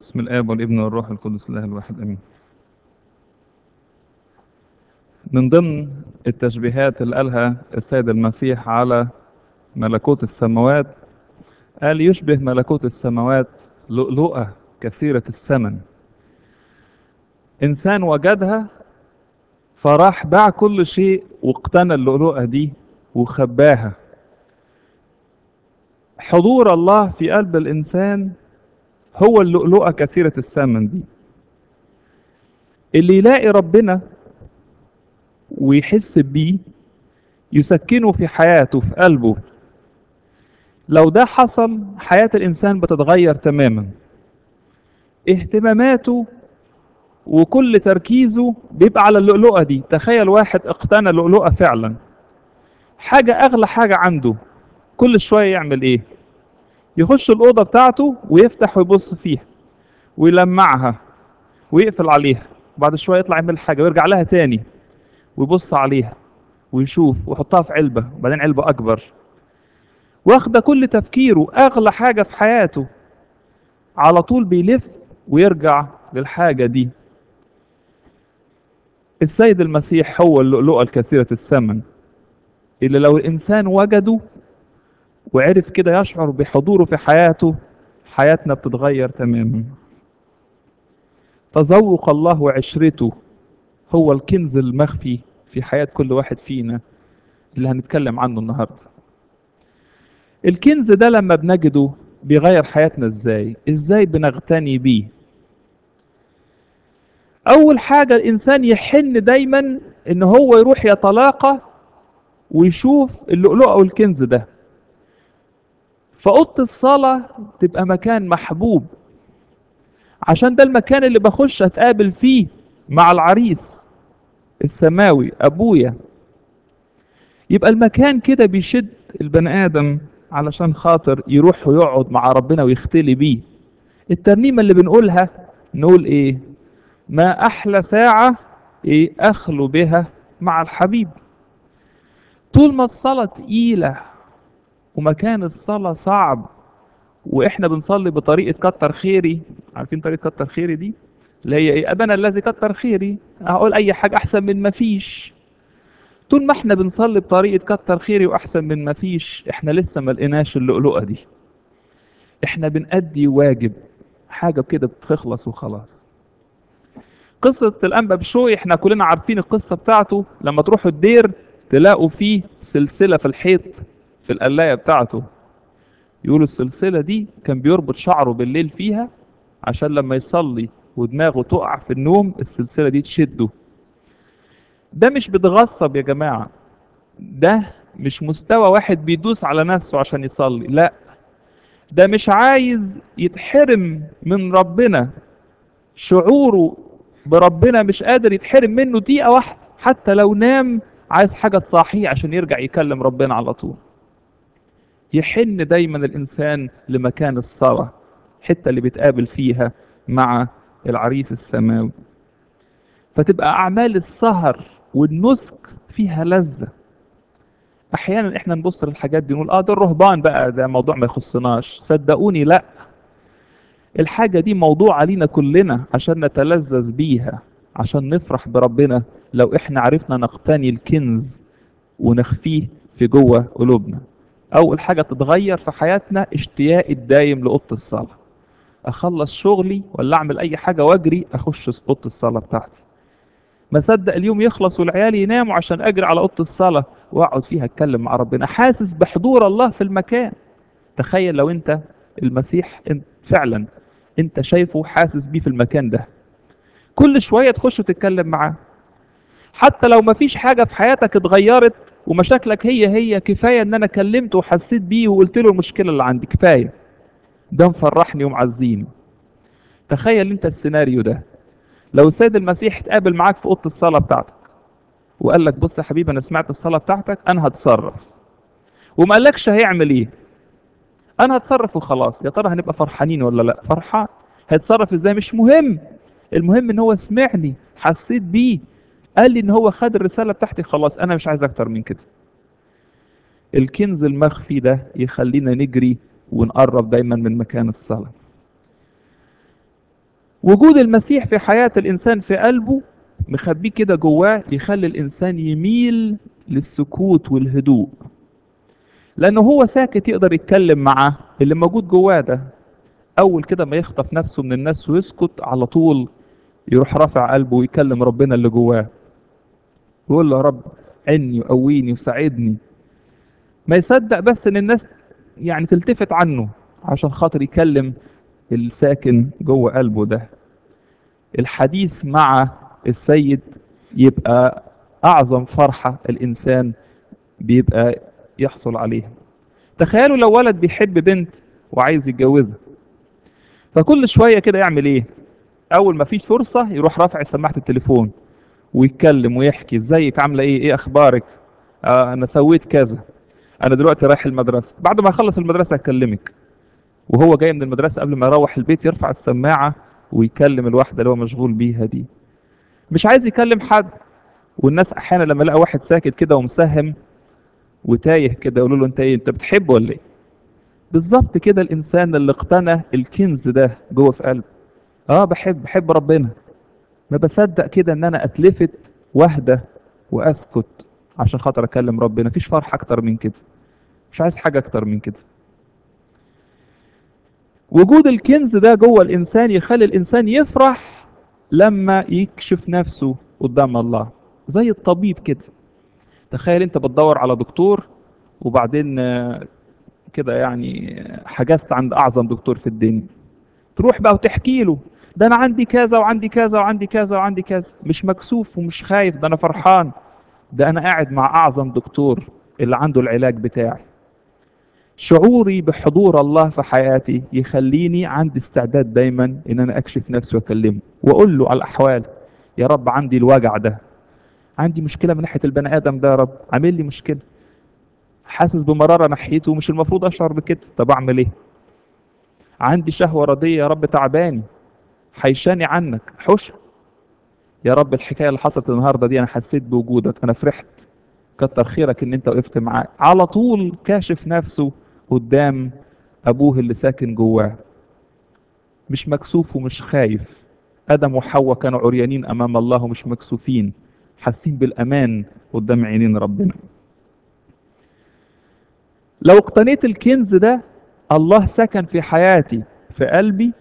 بسم الآب والابن والروح القدس الله الواحد أمين من ضمن التشبيهات اللي قالها السيد المسيح على ملكوت السماوات قال يشبه ملكوت السماوات لؤلؤة كثيرة الثمن إنسان وجدها فراح باع كل شيء واقتنى اللؤلؤة دي وخباها حضور الله في قلب الإنسان هو اللؤلؤة كثيرة الثمن دي اللي يلاقي ربنا ويحس بيه يسكنه في حياته في قلبه لو ده حصل حياة الإنسان بتتغير تماما اهتماماته وكل تركيزه بيبقى على اللؤلؤة دي تخيل واحد اقتنى لؤلؤة فعلا حاجة أغلى حاجة عنده كل شوية يعمل إيه يخش الأوضة بتاعته ويفتح ويبص فيها ويلمعها ويقفل عليها بعد شوية يطلع يعمل حاجة ويرجع لها تاني ويبص عليها ويشوف ويحطها في علبة وبعدين علبة أكبر واخدة كل تفكيره أغلى حاجة في حياته على طول بيلف ويرجع للحاجة دي السيد المسيح هو اللؤلؤة الكثيرة الثمن اللي لو الإنسان وجده وعرف كده يشعر بحضوره في حياته حياتنا بتتغير تماما تذوق الله وعشرته هو الكنز المخفي في حياة كل واحد فينا اللي هنتكلم عنه النهاردة الكنز ده لما بنجده بيغير حياتنا ازاي ازاي بنغتني بيه اول حاجة الانسان يحن دايما ان هو يروح يتلاقى ويشوف اللؤلؤة والكنز ده فأوضة الصلاة تبقى مكان محبوب عشان ده المكان اللي بخش أتقابل فيه مع العريس السماوي أبويا يبقى المكان كده بيشد البني آدم علشان خاطر يروح ويقعد مع ربنا ويختلي بيه الترنيمة اللي بنقولها نقول إيه ما أحلى ساعة إيه أخلو بها مع الحبيب طول ما الصلاة تقيلة ومكان الصلاة صعب واحنا بنصلي بطريقة كتر خيري عارفين طريقة كتر خيري دي اللي هي ايه ابانا الذي كتر خيري هقول اي حاجة احسن من ما فيش طول ما احنا بنصلي بطريقة كتر خيري واحسن من ما فيش احنا لسه ما لقيناش اللؤلؤة دي احنا بنأدي واجب حاجة كده بتخلص وخلاص قصة الأنبا بشوي احنا كلنا عارفين القصة بتاعته لما تروحوا الدير تلاقوا فيه سلسلة في الحيط في القلاية بتاعته يقولوا السلسلة دي كان بيربط شعره بالليل فيها عشان لما يصلي ودماغه تقع في النوم السلسلة دي تشده ده مش بتغصب يا جماعة ده مش مستوى واحد بيدوس على نفسه عشان يصلي لا ده مش عايز يتحرم من ربنا شعوره بربنا مش قادر يتحرم منه دقيقة واحدة حتى لو نام عايز حاجة تصحيه عشان يرجع يكلم ربنا على طول يحن دايما الإنسان لمكان الصلاة حتة اللي بيتقابل فيها مع العريس السماوي فتبقى أعمال السهر والنسك فيها لذة أحيانا إحنا نبص للحاجات دي نقول آه ده الرهبان بقى ده موضوع ما يخصناش صدقوني لأ الحاجة دي موضوع علينا كلنا عشان نتلذذ بيها عشان نفرح بربنا لو إحنا عرفنا نقتني الكنز ونخفيه في جوه قلوبنا اول حاجه تتغير في حياتنا اشتياقي الدايم لاوضه الصلاه اخلص شغلي ولا اعمل اي حاجه واجري اخش اوضه الصلاه بتاعتي ما صدق اليوم يخلص والعيال يناموا عشان اجري على اوضه الصلاه واقعد فيها اتكلم مع ربنا حاسس بحضور الله في المكان تخيل لو انت المسيح انت فعلا انت شايفه حاسس بيه في المكان ده كل شويه تخش وتتكلم معاه حتى لو ما فيش حاجه في حياتك اتغيرت ومشاكلك هي هي كفايه ان انا كلمته وحسيت بيه وقلت له المشكله اللي عندي كفايه ده مفرحني ومعزيني تخيل انت السيناريو ده لو السيد المسيح اتقابل معاك في اوضه الصلاه بتاعتك وقال لك بص يا حبيبي انا سمعت الصلاه بتاعتك انا هتصرف وما قالكش هيعمل ايه انا هتصرف وخلاص يا ترى هنبقى فرحانين ولا لا فرحان هيتصرف ازاي مش مهم المهم ان هو سمعني حسيت بيه قال لي ان هو خد الرساله بتاعتي خلاص انا مش عايز اكتر من كده الكنز المخفي ده يخلينا نجري ونقرب دايما من مكان الصلاه وجود المسيح في حياة الإنسان في قلبه مخبيه كده جواه يخلي الإنسان يميل للسكوت والهدوء لأنه هو ساكت يقدر يتكلم مع اللي موجود جواه ده أول كده ما يخطف نفسه من الناس ويسكت على طول يروح رافع قلبه ويكلم ربنا اللي جواه ويقول له يا رب عني وقويني وساعدني ما يصدق بس ان الناس يعني تلتفت عنه عشان خاطر يكلم الساكن جوه قلبه ده الحديث مع السيد يبقى اعظم فرحة الانسان بيبقى يحصل عليها تخيلوا لو ولد بيحب بنت وعايز يتجوزها فكل شوية كده يعمل ايه اول ما فيش فرصة يروح رافع سماعة التليفون ويتكلم ويحكي ازيك عاملة ايه ايه اخبارك آه انا سويت كذا انا دلوقتي رايح المدرسة بعد ما اخلص المدرسة اكلمك وهو جاي من المدرسة قبل ما يروح البيت يرفع السماعة ويكلم الواحدة اللي هو مشغول بيها دي مش عايز يكلم حد والناس احيانا لما يلاقي واحد ساكت كده ومسهم وتايه كده يقولوا له انت ايه انت بتحبه ولا ايه بالظبط كده الانسان اللي اقتنى الكنز ده جوه في قلبه اه بحب بحب ربنا ما بصدق كده ان انا اتلفت واهدى واسكت عشان خاطر اكلم ربنا مفيش فرح اكتر من كده مش عايز حاجه اكتر من كده وجود الكنز ده جوه الانسان يخلي الانسان يفرح لما يكشف نفسه قدام الله زي الطبيب كده تخيل انت بتدور على دكتور وبعدين آه، كده يعني آه، حجزت عند اعظم دكتور في الدنيا تروح بقى وتحكي له ده انا عندي كذا وعندي كذا وعندي كذا وعندي كذا مش مكسوف ومش خايف ده انا فرحان ده انا قاعد مع اعظم دكتور اللي عنده العلاج بتاعي شعوري بحضور الله في حياتي يخليني عندي استعداد دايما ان انا اكشف نفسي واكلمه واقول له على الاحوال يا رب عندي الوجع ده عندي مشكله من ناحيه البني ادم ده يا رب عامل لي مشكله حاسس بمراره ناحيته مش المفروض اشعر بكده طب اعمل ايه عندي شهوه رضيه يا رب تعباني حيشاني عنك حش يا رب الحكايه اللي حصلت النهارده دي انا حسيت بوجودك انا فرحت كتر خيرك ان انت وقفت معاه على طول كاشف نفسه قدام ابوه اللي ساكن جواه مش مكسوف ومش خايف ادم وحواء كانوا عريانين امام الله ومش مكسوفين حاسين بالامان قدام عينين ربنا لو اقتنيت الكنز ده الله سكن في حياتي في قلبي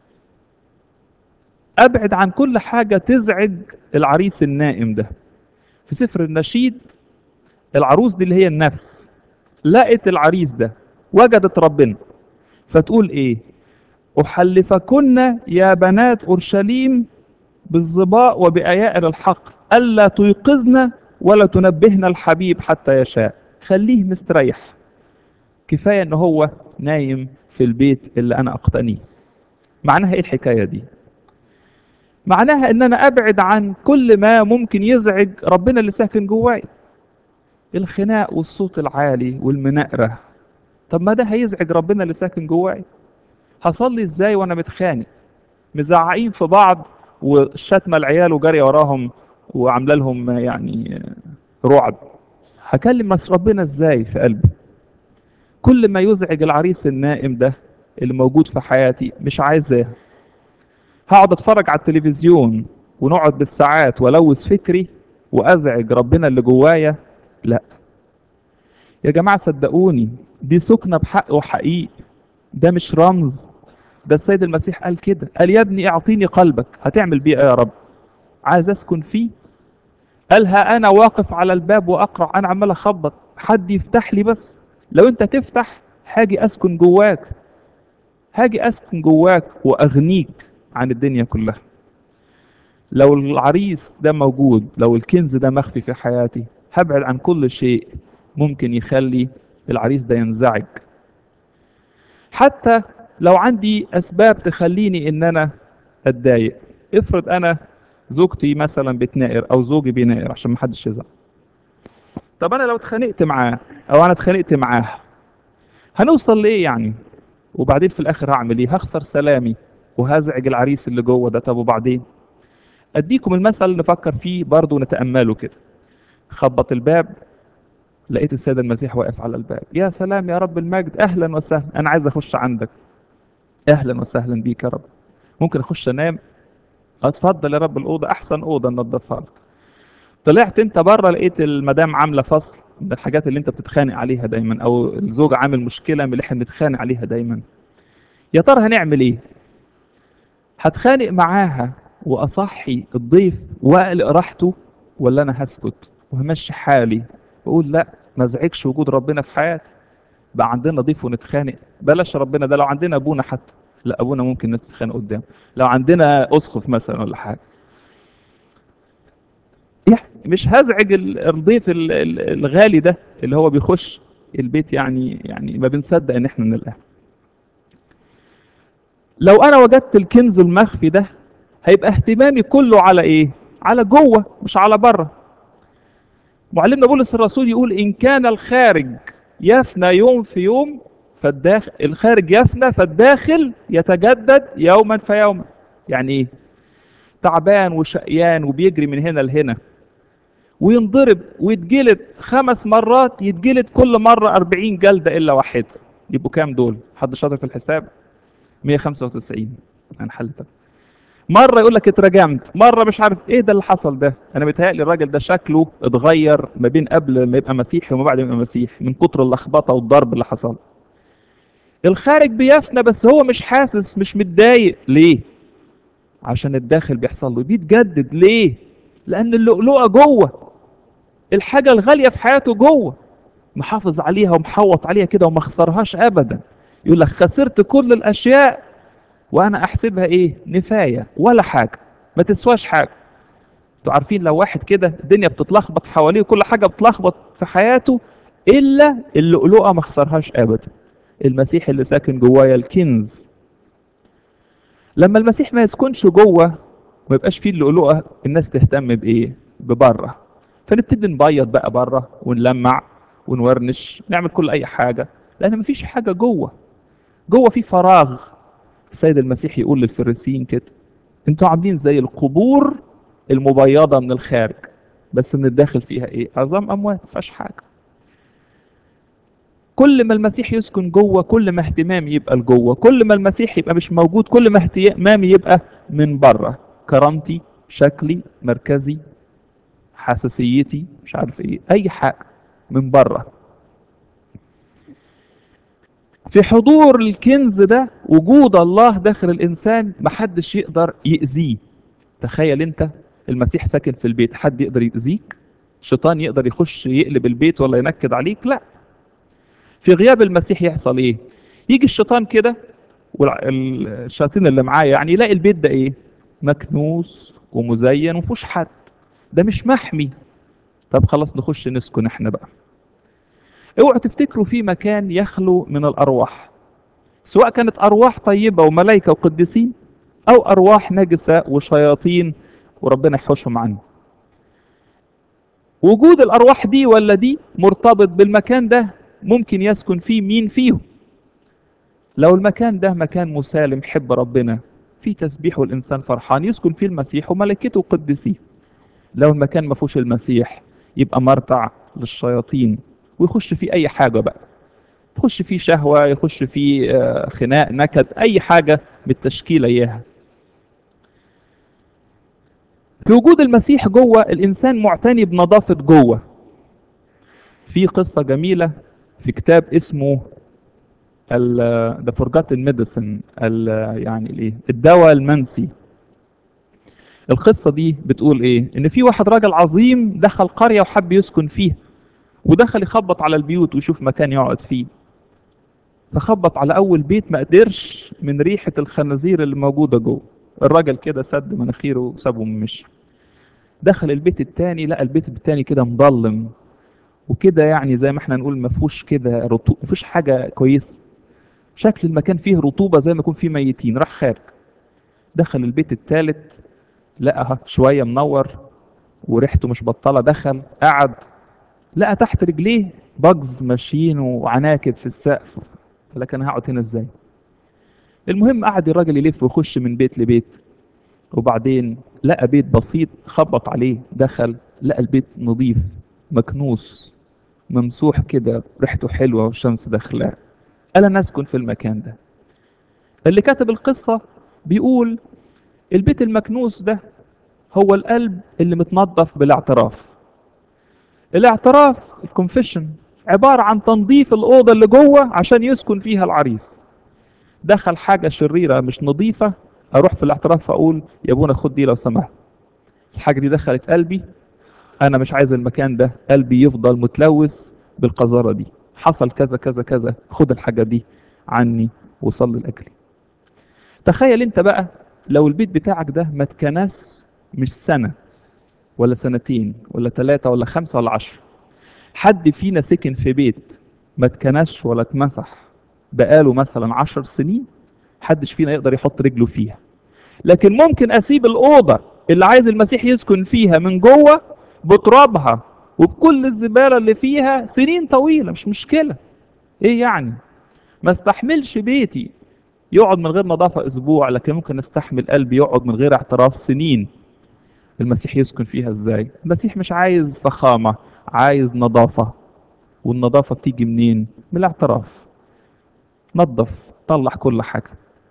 ابعد عن كل حاجه تزعج العريس النائم ده في سفر النشيد العروس دي اللي هي النفس لقت العريس ده وجدت ربنا فتقول ايه احلفكن يا بنات اورشليم بالظباء وبايائر الحق الا تيقظن ولا تنبهن الحبيب حتى يشاء خليه مستريح كفايه ان هو نايم في البيت اللي انا اقتنيه معناها ايه الحكايه دي معناها ان انا ابعد عن كل ما ممكن يزعج ربنا اللي ساكن جواي الخناق والصوت العالي والمنقرة طب ما ده هيزعج ربنا اللي ساكن جواي هصلي ازاي وانا متخانق مزعقين في بعض والشتمة العيال وجري وراهم وعامله لهم يعني رعب هكلم مس ربنا ازاي في قلبي كل ما يزعج العريس النائم ده اللي موجود في حياتي مش عايزاه هقعد اتفرج على التلفزيون ونقعد بالساعات والوث فكري وازعج ربنا اللي جوايا لا يا جماعة صدقوني دي سكنة بحق وحقيقي ده مش رمز ده السيد المسيح قال كده قال يا ابني اعطيني قلبك هتعمل بيه ايه يا رب عايز اسكن فيه قال ها انا واقف على الباب واقرع انا عمال اخبط حد يفتح لي بس لو انت تفتح هاجي اسكن جواك هاجي اسكن جواك واغنيك عن الدنيا كلها لو العريس ده موجود لو الكنز ده مخفي في حياتي هبعد عن كل شيء ممكن يخلي العريس ده ينزعج حتى لو عندي اسباب تخليني ان انا اتضايق افرض انا زوجتي مثلا بتنائر او زوجي بينائر عشان ما حدش يزعل طب انا لو اتخانقت معاه او انا اتخانقت معاه هنوصل لايه يعني وبعدين في الاخر هعمل ايه هخسر سلامي وهزعج العريس اللي جوه ده طب وبعدين اديكم المثل نفكر فيه برضه ونتامله كده خبط الباب لقيت السيد المسيح واقف على الباب يا سلام يا رب المجد اهلا وسهلا انا عايز اخش عندك اهلا وسهلا بيك يا رب ممكن اخش انام اتفضل يا رب الاوضه احسن اوضه ننضفها لك طلعت انت بره لقيت المدام عامله فصل من الحاجات اللي انت بتتخانق عليها دايما او الزوج عامل مشكله من اللي احنا بنتخانق عليها دايما يا ترى هنعمل ايه هتخانق معاها واصحي الضيف واقلق راحته ولا انا هسكت وهمشي حالي واقول لا ما ازعجش وجود ربنا في حياتي بقى عندنا ضيف ونتخانق بلاش ربنا ده لو عندنا ابونا حتى لا ابونا ممكن الناس تتخانق قدامه لو عندنا اسقف مثلا ولا حاجه يعني مش هزعج ال- الضيف ال- ال- الغالي ده اللي هو بيخش البيت يعني يعني ما بنصدق ان احنا نلقاه لو انا وجدت الكنز المخفي ده هيبقى اهتمامي كله على ايه على جوه مش على بره معلمنا بولس الرسول يقول ان كان الخارج يفنى يوم في يوم فالداخل الخارج يفنى فالداخل يتجدد يوما فيوما يعني ايه تعبان وشقيان وبيجري من هنا لهنا وينضرب ويتجلد خمس مرات يتجلد كل مرة أربعين جلدة إلا واحد يبقوا كام دول حد شاطر في الحساب 195 أنا حلتها مرة يقول لك اترجمت مرة مش عارف ايه ده اللي حصل ده انا متهيألي الراجل ده شكله اتغير ما بين قبل ما يبقى مسيحي وما بعد ما يبقى مسيحي من كتر اللخبطة والضرب اللي حصل الخارج بيفنى بس هو مش حاسس مش متضايق ليه عشان الداخل بيحصل له بيتجدد ليه لان اللؤلؤه جوه الحاجه الغاليه في حياته جوه محافظ عليها ومحوط عليها كده وما خسرهاش ابدا يقول لك خسرت كل الاشياء وانا احسبها ايه نفايه ولا حاجه ما تسواش حاجه انتوا عارفين لو واحد كده الدنيا بتتلخبط حواليه وكل حاجه بتلخبط في حياته الا اللؤلؤه ما خسرهاش ابدا المسيح اللي ساكن جوايا الكنز لما المسيح ما يسكنش جوه ما يبقاش فيه اللؤلؤه الناس تهتم بايه ببره فنبتدي نبيض بقى بره ونلمع ونورنش نعمل كل اي حاجه لان مفيش حاجه جوه جوه في فراغ السيد المسيح يقول للفريسيين كده انتوا عاملين زي القبور المبيضه من الخارج بس من الداخل فيها ايه عظام اموات ما فيهاش حاجه كل ما المسيح يسكن جوه كل ما اهتمامي يبقى لجوه كل ما المسيح يبقى مش موجود كل ما اهتمامي يبقى من بره كرامتي شكلي مركزي حساسيتي مش عارف ايه اي حاجه من بره في حضور الكنز ده وجود الله داخل الانسان محدش يقدر يأذيه تخيل انت المسيح ساكن في البيت حد يقدر يأذيك شيطان يقدر يخش يقلب البيت ولا ينكد عليك لا في غياب المسيح يحصل ايه يجي الشيطان كده والشياطين اللي معاه يعني يلاقي البيت ده ايه مكنوس ومزين ومفيهوش حد ده مش محمي طب خلاص نخش نسكن احنا بقى اوعوا تفتكروا في مكان يخلو من الارواح سواء كانت ارواح طيبه وملائكه وقديسين او ارواح نجسه وشياطين وربنا يحوشهم عنه وجود الارواح دي ولا دي مرتبط بالمكان ده ممكن يسكن فيه مين فيهم لو المكان ده مكان مسالم حب ربنا في تسبيح والانسان فرحان يسكن فيه المسيح وملائكته وقدسيه لو المكان ما فيهوش المسيح يبقى مرتع للشياطين ويخش فيه اي حاجه بقى تخش فيه شهوه يخش فيه آه، خناق نكد اي حاجه بالتشكيله اياها في وجود المسيح جوه الانسان معتني بنظافه جوه في قصه جميله في كتاب اسمه ال The Forgotten Medicine ال يعني الايه الدواء المنسي القصة دي بتقول ايه ان في واحد راجل عظيم دخل قرية وحب يسكن فيها ودخل يخبط على البيوت ويشوف مكان يقعد فيه فخبط على اول بيت ما قدرش من ريحة الخنازير اللي موجودة جوه الراجل كده سد مناخيره وسابه ومشي دخل البيت التاني لقى البيت التاني كده مظلم وكده يعني زي ما احنا نقول ما فيهوش كده رطوبة ما فيهوش حاجة كويسة شكل المكان فيه رطوبة زي ما يكون فيه ميتين راح خارج دخل البيت التالت لقى شوية منور وريحته مش بطالة دخل قعد لقى تحت رجليه باجز ماشيين وعناكب في السقف لكن هقعد هنا ازاي المهم قعد الراجل يلف ويخش من بيت لبيت وبعدين لقى بيت بسيط خبط عليه دخل لقى البيت نظيف مكنوس ممسوح كده ريحته حلوه والشمس داخلاه قال انا اسكن في المكان ده اللي كاتب القصه بيقول البيت المكنوس ده هو القلب اللي متنظف بالاعتراف الاعتراف الكونفيشن عبارة عن تنظيف الأوضة اللي جوه عشان يسكن فيها العريس دخل حاجة شريرة مش نظيفة أروح في الاعتراف أقول يا ابونا خد دي لو سمحت الحاجة دي دخلت قلبي أنا مش عايز المكان ده قلبي يفضل متلوث بالقذارة دي حصل كذا كذا كذا خد الحاجة دي عني وصلي لأجلي تخيل انت بقى لو البيت بتاعك ده ما اتكنس مش سنة ولا سنتين ولا ثلاثة ولا خمسة ولا عشرة حد فينا سكن في بيت ما اتكنسش ولا اتمسح بقاله مثلا عشر سنين حدش فينا يقدر يحط رجله فيها لكن ممكن اسيب الأوضة اللي عايز المسيح يسكن فيها من جوه بترابها وبكل الزبالة اللي فيها سنين طويلة مش مشكلة ايه يعني ما استحملش بيتي يقعد من غير نظافة أسبوع لكن ممكن استحمل قلبي يقعد من غير اعتراف سنين المسيح يسكن فيها ازاي المسيح مش عايز فخامة عايز نظافة والنظافة بتيجي منين من الاعتراف نظف طلع كل حاجة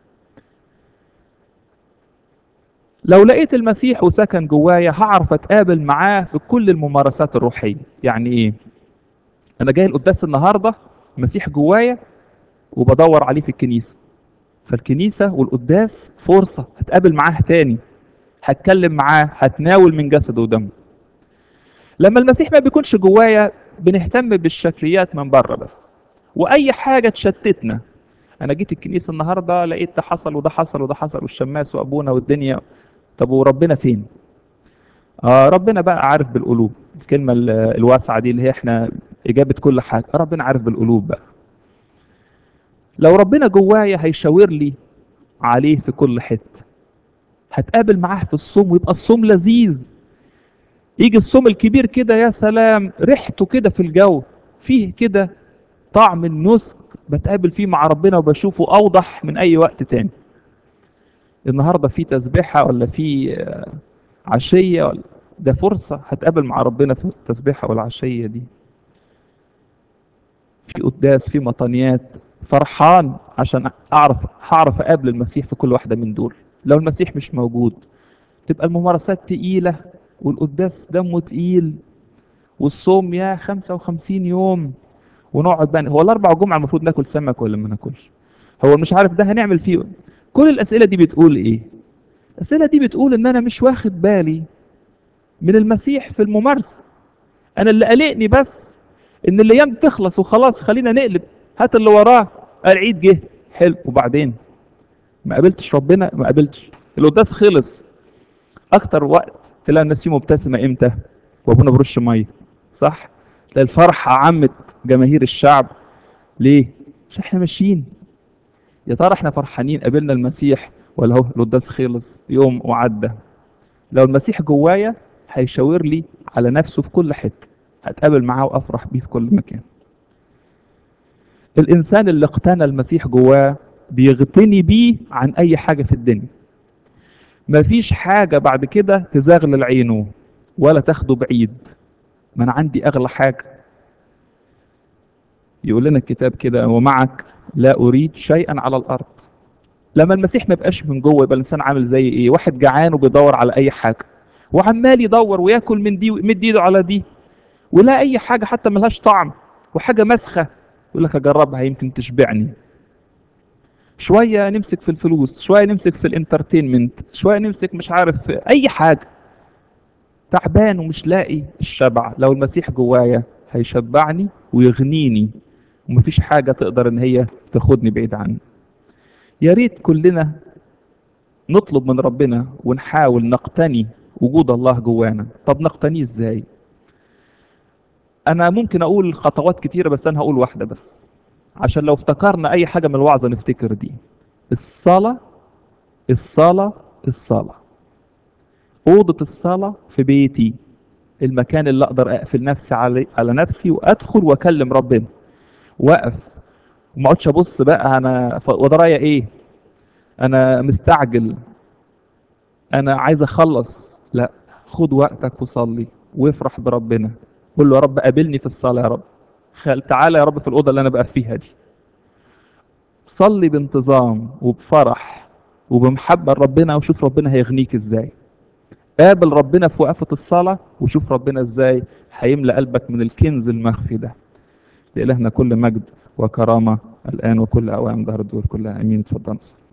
لو لقيت المسيح وسكن جوايا هعرف اتقابل معاه في كل الممارسات الروحية يعني ايه انا جاي القداس النهاردة المسيح جوايا وبدور عليه في الكنيسة فالكنيسة والقداس فرصة هتقابل معاه تاني هتكلم معاه هتناول من جسده ودمه لما المسيح ما بيكونش جوايا بنهتم بالشكليات من بره بس واي حاجه تشتتنا انا جيت الكنيسه النهارده لقيت ده حصل وده حصل وده حصل والشماس وابونا والدنيا طب وربنا فين آه ربنا بقى عارف بالقلوب الكلمه ال- الواسعه دي اللي هي احنا اجابه كل حاجه ربنا عارف بالقلوب بقى لو ربنا جوايا هيشاور لي عليه في كل حته هتقابل معاه في الصوم ويبقى الصوم لذيذ يجي الصوم الكبير كده يا سلام ريحته كده في الجو فيه كده طعم النسك بتقابل فيه مع ربنا وبشوفه اوضح من اي وقت تاني النهارده في تسبيحه ولا في آه، عشيه ولا ده فرصه هتقابل مع ربنا في التسبيحه والعشيه دي في قداس في مطانيات فرحان عشان اعرف هعرف اقابل المسيح في كل واحده من دول لو المسيح مش موجود تبقى الممارسات تقيله والقداس دمه تقيل والصوم يا 55 يوم ونقعد بقى هو الاربع جمعه المفروض ناكل سمك ولا ما ناكلش هو مش عارف ده هنعمل فيه إيه. كل الاسئله دي بتقول ايه الاسئله دي بتقول ان انا مش واخد بالي من المسيح في الممارسه انا اللي قلقني بس ان الايام تخلص وخلاص خلينا نقلب هات اللي وراه العيد جه حلو وبعدين ما قابلتش ربنا ما قابلتش القداس خلص اكتر وقت تلاقي الناس فيه مبتسمه امتى وابونا برش ميه صح تلاقي الفرحه عمت جماهير الشعب ليه عشان احنا ماشيين يا ترى احنا فرحانين قابلنا المسيح ولا هو القداس خلص يوم وعدى لو المسيح جوايا هيشاور لي على نفسه في كل حته هتقابل معاه وافرح بيه في كل مكان الانسان اللي اقتنى المسيح جواه بيغتني بيه عن اي حاجه في الدنيا مفيش حاجه بعد كده تزغلل عينه ولا تاخده بعيد ما انا عندي اغلى حاجه يقول لنا الكتاب كده ومعك لا اريد شيئا على الارض لما المسيح ما يبقاش من جوه يبقى الانسان عامل زي ايه واحد جعان وبيدور على اي حاجه وعمال يدور وياكل من دي ويمد ايده على دي ولا اي حاجه حتى ملهاش طعم وحاجه مسخه يقول لك اجربها يمكن تشبعني شويه نمسك في الفلوس شويه نمسك في الانترتينمنت شويه نمسك مش عارف في اي حاجه تعبان ومش لاقي الشبع لو المسيح جوايا هيشبعني ويغنيني ومفيش حاجه تقدر ان هي تاخدني بعيد عنه يا ريت كلنا نطلب من ربنا ونحاول نقتني وجود الله جوانا طب نقتنيه ازاي انا ممكن اقول خطوات كتيره بس انا هقول واحده بس عشان لو افتكرنا اي حاجه من الوعظه نفتكر دي الصلاه الصلاه الصلاه اوضه الصلاه في بيتي المكان اللي اقدر اقفل نفسي على على نفسي وادخل واكلم ربنا واقف وما اقعدش ابص بقى انا ف- وضرايا ايه انا مستعجل انا عايز اخلص لا خد وقتك وصلي وافرح بربنا قول له يا رب قابلني في الصلاه يا رب خل... تعالى يا رب في الاوضه اللي انا بقى فيها دي صلي بانتظام وبفرح وبمحبة لربنا وشوف ربنا هيغنيك ازاي قابل ربنا في وقفة الصلاة وشوف ربنا ازاي هيملأ قلبك من الكنز المخفي ده لإلهنا كل مجد وكرامة الآن وكل أوان ظهر الدور كلها أمين اتفضل